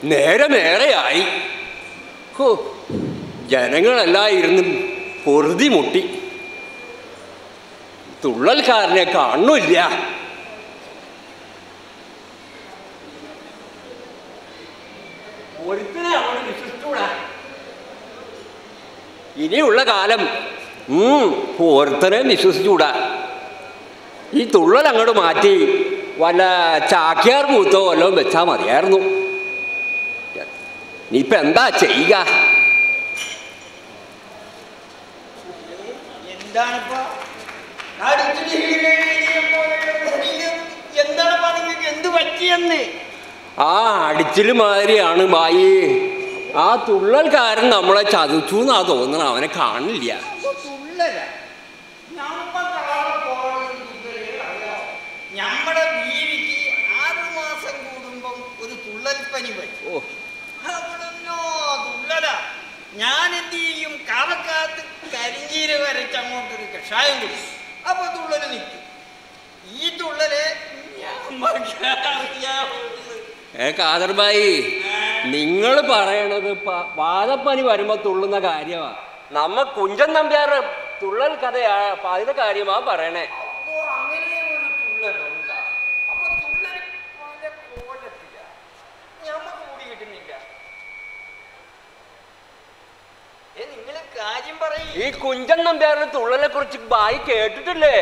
നേരമേറെയായി ഹോ ജനങ്ങളെല്ലാം ഇരുന്ന് പൊറുതി മുട്ടി തുള്ളൽക്കാരനെ കാണുന്നില്ല ഒരുത്തനെ അങ്ങോട്ട് വിശ്വസിച്ചൂടാ ഇനിയുള്ള കാലം ഉം, ഒരുത്തനെ വിശ്വസിച്ചുകൂടാ ഈ തുള്ളൽ അങ്ങോട്ട് മാറ്റി വല്ല ചാക്യാർ മൂത്തോ വല്ലതും വെച്ചാൽ മതിയായിരുന്നു നീയിപ്പോൾ എന്താ ചെയ്യുക എന്താണിപ്പോ അടിച്ചിട്ട് ഹീലയിലെഴുതിയ പോലെ എന്താണിപ്പോ നിങ്ങൾക്ക് എന്ത് പറ്റിയെന്ന് ആ അടിച്ചിൽ മാതിരിയാണ് ബായി ആ തുള്ളൽക്കാരൻ നമ്മളെ ചതിച്ചു എന്നാ തോന്നണം അവനെ കാണില്ല അപ്പൊ തുള്ളല നമ്മ താഴെ പോകണം തുള്ളല് അറിയാം. നമ്മടെ ബീവിക്ക് ആറു മാസം കൂടുമ്പം ഒരു തുള്ളൽ പനി വരും ഓ അവിടുന്നോ തുള്ളല ഞാൻ എന്ത് ചെയ്യും കാവക്കാത്ത് കരിഞ്ചീര വരച്ച് അങ്ങോട്ടൊരു കഷായം കുടിക്കും അപ്പൊ തുള്ളല് നിൽക്കും ഈ തുള്ളല് ഞമ്മക്ക് അറിയാവുന്നത് ഏ കാദർബായി നിങ്ങൾ പറയണത് പ- വാദപ്പനി വരുമ്പോ തുള്ളുന്ന കാര്യമാ നമ്മ കുഞ്ചൻ നമ്പ്യാറ് തുള്ളൽ കഥയാ അതിന്റെ കാര്യമാ പറയണേ അപ്പോ അങ്ങനെ ഒരു തുള്ളലുണ്ടാ അപ്പൊ തുള്ളൽ പല കോലത്തിലാ ഞമ്മക്ക് കൂടി കിട്ടുന്നില്ല ഏ നിങ്ങൾ കാര്യം പറയും ഈ കുഞ്ചൻ നമ്പ്യാറിന്റെ തുള്ളലെ കുറിച്ച് ബായി കേട്ടിട്ടില്ലേ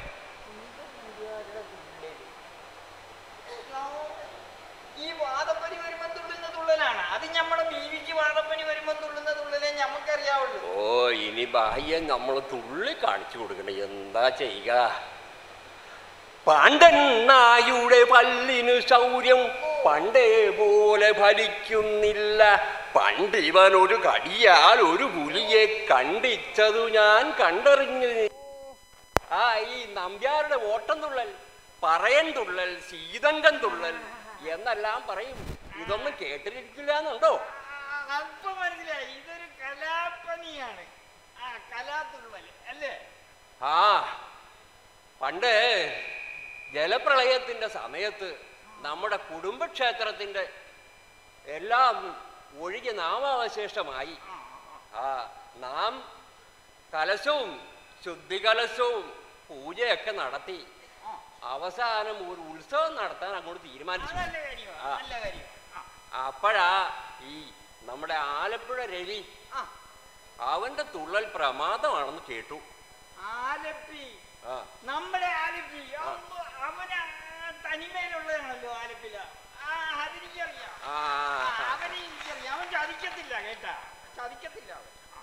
ഈ വാദപ്പനി വരുമ്പോ തുള്ളുന്ന തുള്ളലാണ് അത് നമ്മുടെ ബീവിക്ക് വാദപ്പനി വരുമ്പോ തുള്ളുന്ന തുള്ളലേ ഞമ്മക്കറിയാവുള്ളൂ ഓ ഇനി ബാഹ്യം നമ്മൾ തുള്ളി കാണിച്ചു കൊടുക്കണേ എന്താ ചെയ്യുക പാണ്ഡൻ നായുടെ പല്ലിനു ശൗര്യം പണ്ടേ പോലെ ഫലിക്കുന്നില്ല പണ്ടിവൻ ഒരു കടിയാൽ ഒരു പുലിയെ കണ്ടിച്ചതു ഞാൻ കണ്ടറിഞ്ഞു ആ ഈ നമ്പ്യാരുടെ ഓട്ടം തുള്ളൽ പറയൻ തുള്ളൽ ശീതങ്കം തുള്ളൽ എന്നെല്ലാം പറയും ഇതൊന്നും കേട്ടിരിക്കില്ല എന്നുണ്ടോ അപ്പൊ മനസ്സിലായി ഇതൊരു കലാപ്പനിയാണ് ആ കലാതുള്ളൽ അല്ലേ ആ പണ്ട് ജലപ്രളയത്തിന്റെ സമയത്ത് നമ്മുടെ കുടുംബക്ഷേത്രത്തിന്റെ എല്ലാം ഒഴുകി നാമാവശേഷമായി ആ നാം കലശവും ശുദ്ധികലശവും പൂജയൊക്കെ നടത്തി അവസാനം ഒരു ഉത്സവം നടത്താൻ അങ്ങോട്ട് ആ, തീരുമാനിച്ചു നല്ല കാര്യമാണ് ആ. നല്ല കാര്യം ആ അപ്പോഴാ ഈ നമ്മുടെ ആലപ്പുഴ രവി ആ അവന്റെ തുള്ളൽ പ്രമാദമാണെന്ന് കേട്ടു ആലപ്പി ആ നമ്മുടെ ആലപ്പി അമ്മോ, അവന് ആ തനിമയിലുള്ളതാണല്ലോ ആലപ്പില ആ അതെനിക്കറിയാം ആ ആ, അവനെ എനിക്കറിയാം അവൻ ചതിക്കത്തില്ല കേട്ടാ ചതിക്കത്തില്ല അവൻ ആ.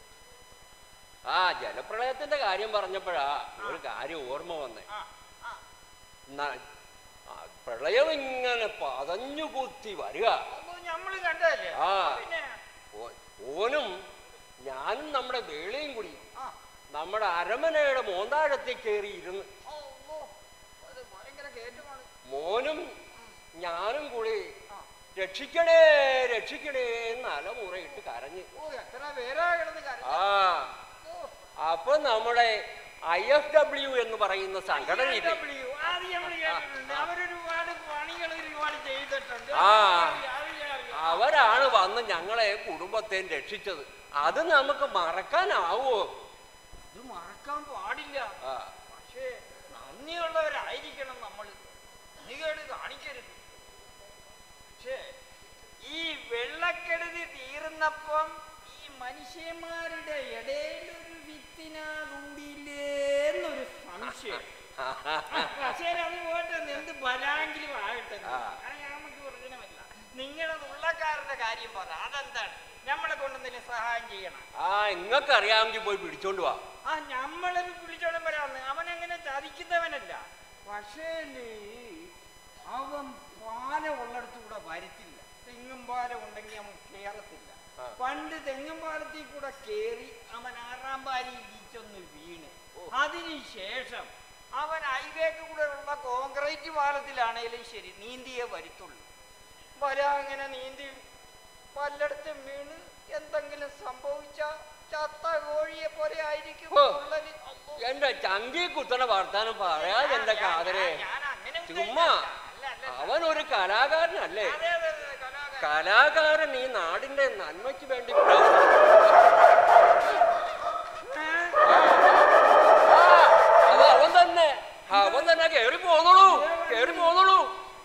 ആ ജലപ്രളയത്തിന്റെ കാര്യം പറഞ്ഞപ്പോഴാ ഒരു കാര്യം ഓർമ്മ വന്നേ ആ ആ ന- ആ, പ്രളയം ഇങ്ങനെ പതഞ്ഞു കുത്തി വരിക അപ്പൊ നമ്മള് കണ്ടതല്ലേ ആ. പിന്നെ ഓ- ഓനും ഞാനും നമ്മുടെ വേളയും കൂടി ആ നമ്മുടെ അരമനയുടെ മോന്താഴത്തിൽ കയറി ഇരുന്ന് ഓ ഓ അത് ഭയങ്കര കയറ്റമാണ് മോനും ഞാനും കൂടി ആ. രക്ഷിക്കണേ രക്ഷിക്കണേ എന്ന് അലമുറയിട്ട് കരഞ്ഞ് ഓ എത്ര പേരാ കിടന്ന് കരഞ്ഞു ആ അപ്പൊ നമ്മുടെ ഐ എഫ് ഡബ്ല്യു എന്ന് പറയുന്ന സംഘടനയില്ലേ ILW, അത് നമ്മള് കേട്ടിട്ടുണ്ട്. അവരൊരുപാട് പണികൾ ഒരുപാട് ചെയ്തിട്ടുണ്ട് ആ. അറിയാം, അറിയാം, അറിയാം. അവരാണ് വന്ന് ഞങ്ങളെ കുടുംബത്തെ രക്ഷിച്ചത് അത് നമുക്ക് മറക്കാനാവോ ഇത് മറക്കാൻ പാടില്ല ആ പക്ഷേ നന്ദിയുള്ളവരായിരിക്കണം നമ്മൾ നന്ദികേട് കാണിക്കരുത് പക്ഷേ ഈ വെള്ളക്കെടുതി തീർന്നപ്പം ഈ മനുഷ്യന്മാരുടെ ഇടയിൽ ഒരു വിത്തിനാകൂടിയില്ലേന്നൊരു സംശയം പക്ഷേ അത് പോട്ടെ എന്ത് ബലാങ്കിലും ആകട്ടെ ആ. അത് നമുക്ക് പ്രയോജനമല്ല നിങ്ങളുടെ ഉള്ളക്കാരുടെ കാര്യം പറ അതെന്താണ് നമ്മളെ കൊണ്ടെന്തെങ്കിലും സഹായം ചെയ്യണം ആ ഇങ്ങക്ക് അറിയാമെങ്കിൽ പോയി പിടിച്ചോണ്ട് വാ ആ നമ്മളൊരു വിളിച്ചോണം വരാന്ന് അവൻ അങ്ങനെ ചതിക്കുന്നവനല്ല പക്ഷേ അവൻ പാല ഉള്ളിടത്ത് കൂടെ വരത്തില്ല തെങ്ങും പാലം ഉണ്ടെങ്കിൽ അവൻ കേറത്തില്ല ആ. പണ്ട് തെങ്ങും പാലത്തിൽ കൂടെ കേറി അവൻ ആറാം പാലി ഇടിച്ചൊന്ന് വീണ് അതിനുശേഷം അവൻ ഹൈവേക്ക് കൂടെ ഉള്ള കോൺക്രീറ്റ് പാലത്തിലാണേലും ശരി നീന്തിയേ വരുത്തുള്ളൂ വര അങ്ങനെ നീന്തി പലയിടത്തും വീണ് എന്തെങ്കിലും സംഭവിച്ച ചത്ത കോഴിയെ പോലെ ആയിരിക്കും ഓ. ഉള്ളല്. അപ്പോ എന്റെ ചങ്കി കുത്തണ വർത്താനം പറയാതെ എന്റെ കാതരെ ഞാൻ അങ്ങനെ ചുമ്മാ ഉദ്ദേശിച്ചതല്ല. അല്ല, അല്ല, അല്ല. അവൻ ഒരു കലാകാരനല്ലേ അതെ, അതെ, അതെ, കലാകാരൻ. കലാകാരൻ ഈ നാടിന്റെ നന്മയ്ക്ക് വേണ്ടി പ്രവർത്തിക്കും ആ, അത് അവൻ തന്നെ അവൻ തന്നെ കേറി പോന്നോളൂ കേറി പോന്നോളൂ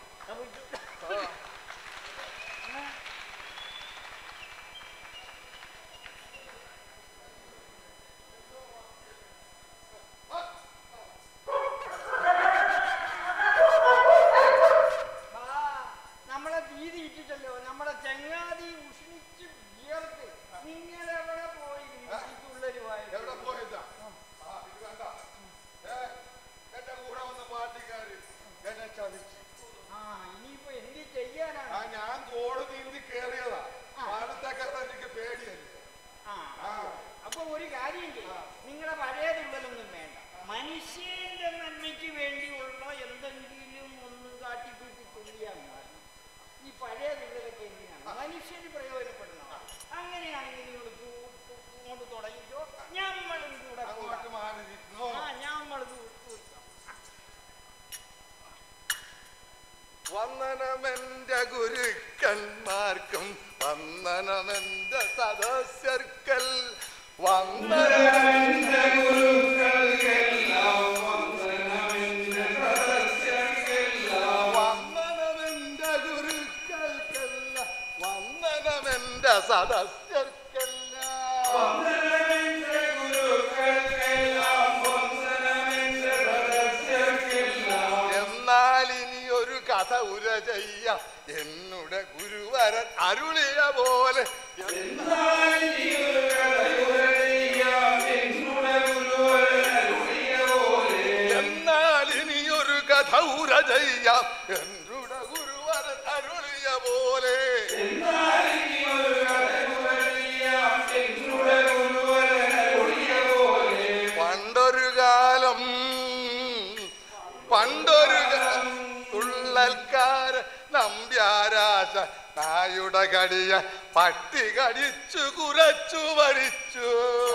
ആ, നമ്മളെ തീതി ഇട്ടിട്ടല്ലോ നമ്മളെ ചങ്ങാതി ഉഷ്ണിച്ച് വിയർത്ത് നിങ്ങൾ എവിടെ പോയി തുള്ളലുമായിട്ട് എവിടെ പോയതാ ആ, ഇത് കണ്ട. ഏ, എന്റെ കൂടെ വന്ന പാർട്ടിക്കാര് എന്നെ ചതിച്ചു ആ ഇനിയിപ്പോ എന്ത് ചെയ്യാനാണ് ആ ഞാൻ തോട് നീന്തി കേറിയതാ പാടത്തൊക്കെ എനിക്ക് പേടിയല്ലേ ആ ആ. അപ്പൊ ഒരു കാര്യം ചെയ്യാം നിങ്ങളുടെ പഴയ തുള്ളലൊന്നും വേണ്ട മനുഷ്യന്റെ നന്മയ്ക്ക് വേണ്ടിയുള്ള എന്തെങ്കിലും ഒന്ന് കാട്ടിക്കൂട്ടി തുള്ളിയാൽ മതി ഈ പഴയ തുള്ളലൊക്കെ എന്തിനാണ് മനുഷ്യന് പ്രയോജനപ്പെടണം അങ്ങനെയാണെങ്കിൽ നിങ്ങൾ ഇങ്ങോട്ട് തുടങ്ങിക്കോ ഞമ്മളും കൂടെ അങ്ങോട്ട് കൂടാം. മാറി നിൽക്കണോ ആ ഞമ്മളത് വന്ദനമെന്റെ ഗുരുക്കന്മാർക്കും വന്ദനമെന്റെ സദസ്യർക്കൽ വന്ദനമെന്റെ ഗുരുക്കൾക്കെല്ലാം വന്ദനമെന്റെ സദസ്യർക്കെല്ലാം വന്ദനമെന്റെ ഗുരുക്കൾക്കെല്ലാം വന്ദനമെന്റെ സദസ്യർക്കെല്ലാം വന്ദനമെന്റെ ഗുരുക്കൾക്കെല്ലാം വന്ദനമെന്റെ സദസ്യർക്കെല്ലാം എന്നാൽ ഇനി ഒരു കഥ ഉര ചെയ്യാം എന്നുടെ ഗുരുവരൻ അരുളിയ പോലെ എന്നാൽ ഇനി ഒരു കഥ ഉര ചെയ്യാം എന്നുടെ ഗുരുവരൻ അരുളിയ പോലെ എന്നാൽ ഇനി ഒരു കഥ ഉര ചെയ്യാം എന്നുടെ ഗുരുവരൻ അരുളിയ പോലെ എന്നാൽ ഇനി ഒരു കഥ ഉര ചെയ്യാം എന്നുടെ ഗുരുവരൻ അരുളിയ പോലെ പണ്ടൊരു കാലം പണ്ടൊരു കാലം തുള്ളൽക്കാര നമ്പ്യാരാശ നായുടെ കടിയ പട്ടി കടിച്ചു കുരച്ചു മരിച്ചു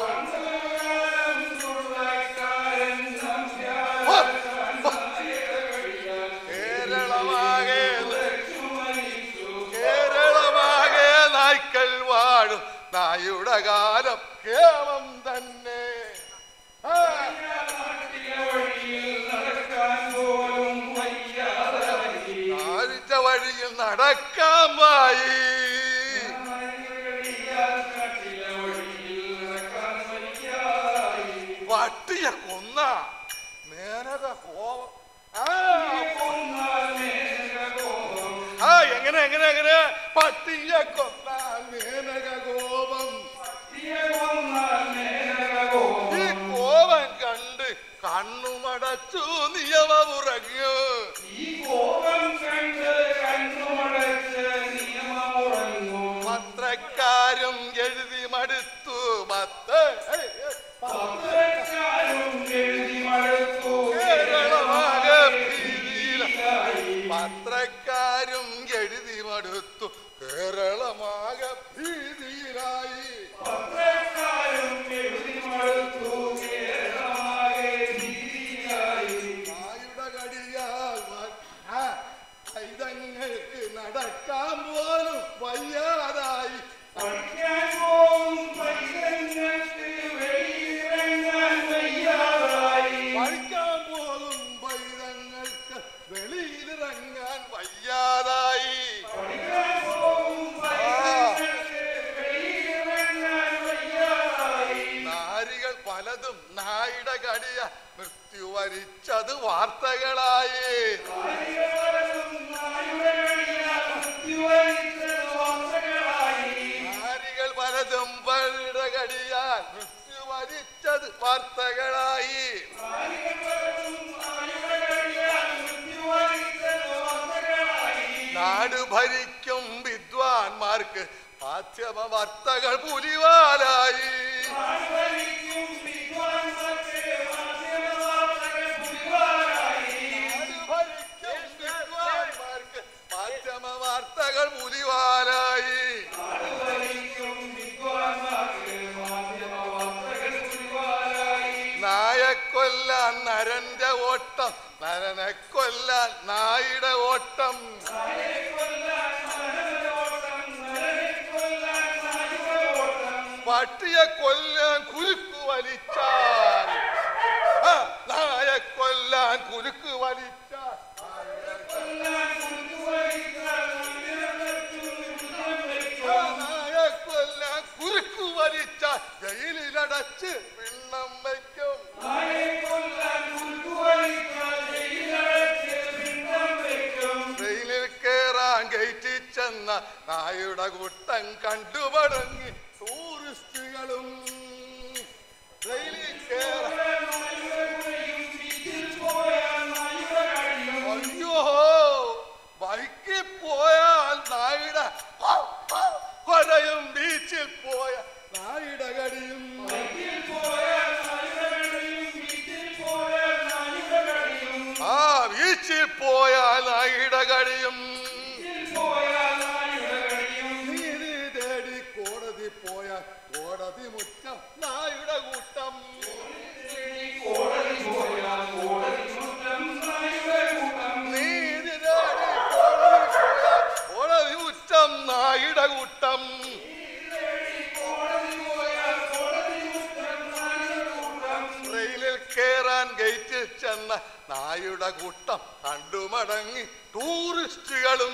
കേരളമാകെ കേരളമാകെ നായ്ക്കൾ വാഴും നായുടെ കാലം കേമം തന്നെ ആ. ആഴ്ച വഴിയിൽ നടക്കാൻ വായി പട്ടിയെ കൊന്ന മേനക കോപം ആ, ആ എങ്ങനെ എങ്ങനെ എങ്ങനെ പട്ടിയെ കൊന്ന മേനക കോപം ഈ കോപം കണ്ട് കണ്ണുമടച്ചു നിയമമുറങ്ങു പത്രക്കാരും എഴുതി മടുത്തു പത്ത് കേരളമാകെ ഭീതിയിലായി. പത്രക്കാരും എഴുതി മടുത്തു കേരളമാകെ ഭീതിയിലായി നായുടെ കടിയാൽ വ- ആ, പൈതങ്ങൾക്ക് നടക്കാൻ പോലും വയ്യാതായി പഠിക്കാൻ പോകും പൈതങ്ങൾക്ക് വെളിയിലിറങ്ങാൻ വയ്യാതായി നാരികൾ പലതും നായുടെ കടിയ മൃത്യു വരിച്ചത് വാർത്തകളായി നാരികൾ പലതും പലരുടെ കടിയാൽ മൃത്യു വരിച്ചത് വാർത്തകളായി നാട് ഭരിക്കും വിദ്വാൻമാർക്ക് മാധ്യമ വാർത്തകൾ പുലിവാലായി നാട് ഭരിക്കും വിദ്വാൻമാർക്ക് മാധ്യമ വാർത്തകൾ പുലിവാലായി നായക്കൊല്ലാൻ നരന്റെ ഓട്ടം നരനെ കൊല്ലാൻ നായുടെ ഓട്ടം പട്ടിയെ കൊല്ലാൻ കുരുക്ക് വലിച്ചാൽ ആ, നായെ കൊല്ലാൻ കുരുക്ക് വലിച്ചാൽ നായെ കൊല്ലാൻ കുരുക്ക് വലിച്ചാൽ ജയിലിലടച്ച് പിണ്ണം വയ്ക്കും ട്രെയിനിൽ കേറാൻ ഗേറ്റിൽ ചെന്ന നായുടെ കൂട്ടം കണ്ടുപടങ്ങി ടൂറിസ്റ്റുകളും ട്രെയിനിൽ കേറാൻ അയ്യോ ബൈക്കിൽ പോയാൽ നായുടെ കൊരയും ബീച്ചിൽ പോയ നായുടെ കടിയും ആ ബീച്ചിൽ പോയാൽ നായുടെ കടിയും നീതി തേടി കോടതി പോയാൽ കോടതി മുറ്റം നായുടെ കൂട്ടം നീതി തേടി കോടതി പോയാൽ കോടതി മുറ്റം നായുടെ കൂട്ടം ട്രെയിനിൽ കേറാൻ ഗേറ്റിൽ ചെന്ന നായുടെ കൂട്ടം കണ്ടുമടങ്ങി ടൂറിസ്റ്റുകളും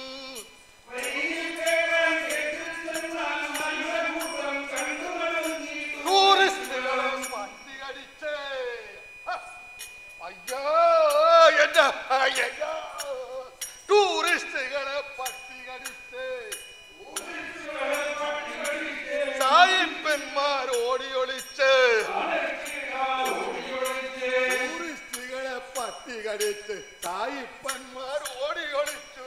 ടൂറിസ്റ്റുകളും പട്ടി കടിച്ചേ ഹ, അയ്യോ എന്റെ അയ്യോ ടൂറിസ്റ്റുകളെ പട്ടി കടിച്ചേ സായിപ്പന്മാർ ഓടി ഒളിച്ച് ടൂറിസ്റ്റുകളെ പട്ടി കടിച്ച് സായിപ്പന്മാർ ഓടി ഒളിച്ചു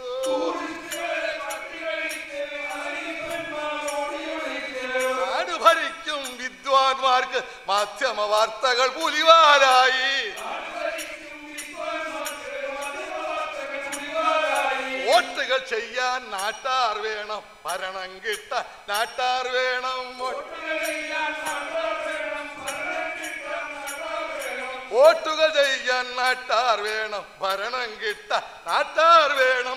നാട് ഭരിക്കും വിദ്വാൻമാർക്ക് മാധ്യമ വാർത്തകൾ പുലിവാലായി വോട്ടുകൾ ചെയ്യാൻ നാട്ടാർ വേണം ഭരണം കിട്ട നാട്ടാർ വേണം വോട്ടുകൾ ചെയ്യാൻ നാട്ടാർ വേണം ഭരണം കിട്ട നാട്ടാർ വേണം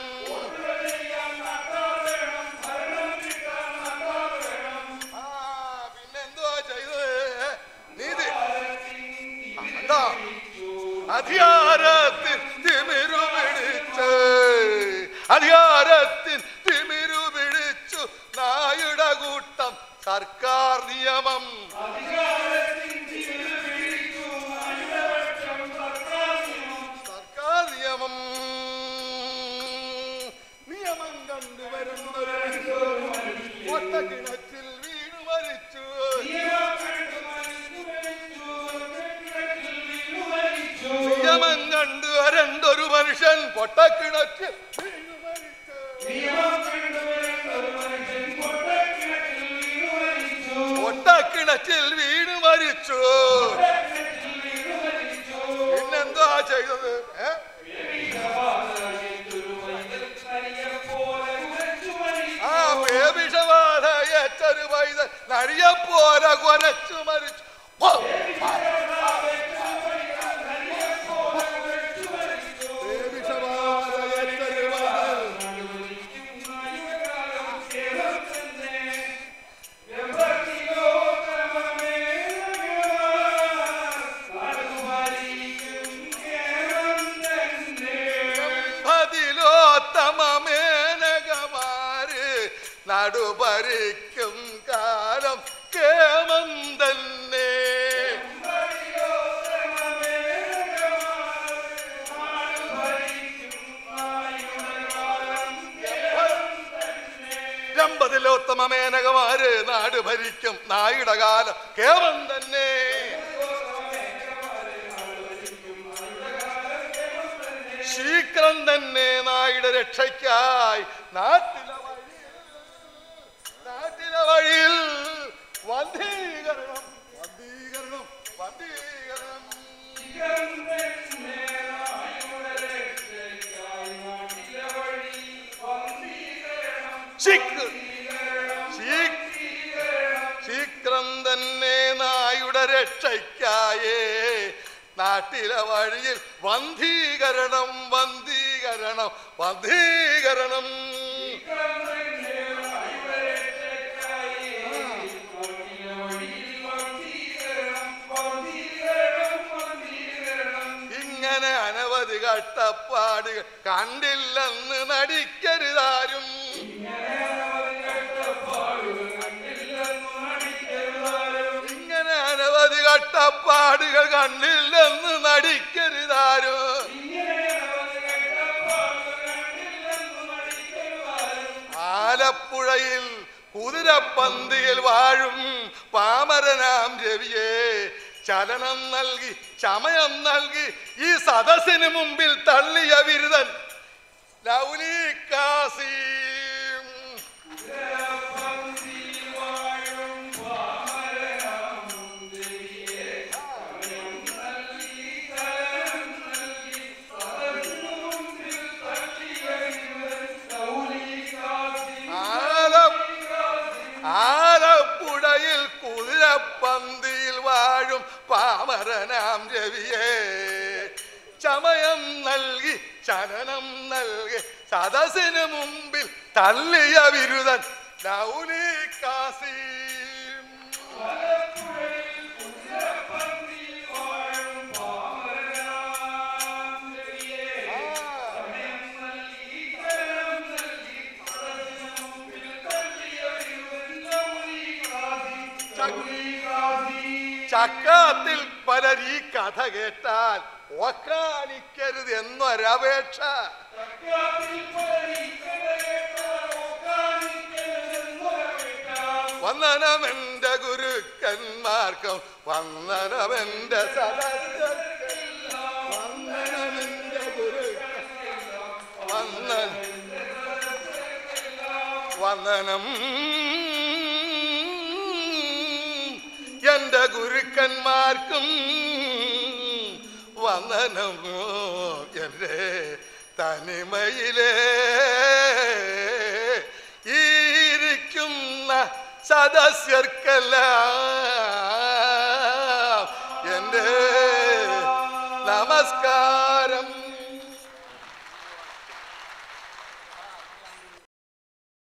ആ, പിന്നെന്തുവാ ചെയ്തത് നീതി ആ, എന്താ അധികാരത്തിൽ തിമിരു പിടിച്ച് അധികാരത്തിൽ തിമിരു പിടിച്ചു നായുടെ കൂട്ടം സർക്കാർ നിയമം സർക്കാർ നിയമം നിയമം കണ്ടുവരുന്നൊരു ഒട്ടക്കിണറ്റിൽ വീണു മരിച്ചു നിയമം കണ്ടു വരണ്ടൊരു മനുഷ്യൻ പൊട്ടക്കിണറ്റിൽ വീണു മരിച്ചു പൊട്ടക്കിണറ്റിൽ വീണു മരിച്ചു പിന്നെന്താ ചെയ്തത് ഏ? ആ പേവിഷബാധ ഏറ്റൊരു പൈത നരിയെപ്പോലെ കുരച്ചു മരിച്ചു ഓ! പേവിഷബാധ ഏറ്റൊരു പൈതൽ അതിലോത്തമേനകമാര് നടുഭരിക്കും കാലം കേമം തന്നെ രമ്പതിലോത്തമേനകമാര് നാട് ഭരിക്കും നായുടെ കാലം കേമം തന്നെ ശീഘ്രം തന്നെ നായുടെ രക്ഷയ്ക്കായി നാട്ടിലെ വഴിയിൽ നാട്ടിലെ വഴിയിൽ വന്ധീകരണം വന്ധീകരണം വന്ധീകരണം ശീഘ്രം ശീഘ്രം ശീഘ്രം തന്നെ നായുടെ രക്ഷയ്ക്കായേ നാട്ടിലെ വഴിയിൽ വന്ധീകരണം വന്ധീകരണം വന്ധീകരണം കഷ്ടപ്പാടുകൾ കണ്ടില്ലെന്ന് നടിക്കരുതാരും ഇങ്ങനെ അനവധി കഷ്ടപ്പാടുകൾ കണ്ടില്ലെന്ന് നടിക്കരുതാരും ആലപ്പുഴയിൽ കുതിരപ്പന്തിയിൽ വാഴും പാമരനാം രവിയെ ചലനം നൽകി ചമയം നൽകി ഈ സദസ്സിന് മുമ്പിൽ തള്ളിയ ബിരുദൻ ലൗലി കാസിം ആലം ആലപ്പുഴയിൽ കുതിരപ്പന്തിയിൽ വാഴും പാമരനാം രവിയെ ചമയം നൽകി ചലനം നൽകി സദസ്സിന് മുമ്പിൽ തള്ളിയ ബിരുദൻ ലൗലി കാസിം ചക്കാത്തിൽ പലർ ഈ കഥ കേട്ടാൽ ഒക്കാനിക്കരുത് എന്നൊരപേക്ഷ വന്ദനമെന്റെ ഗുരുക്കന്മാർക്കും വന്ദനമെന്റെ സദസ്യർക്കെല്ലാം. വന്ദനമെന്റെ ഗുരുക്കൻ വന്ദന വന്ദനം എന്റെ ഗുരുക്കന്മാർക്കും വന്ദനം എൻ്റെ തനിമയിലേ ഇരിക്കുന്ന സദസ്യർക്കെല്ലാം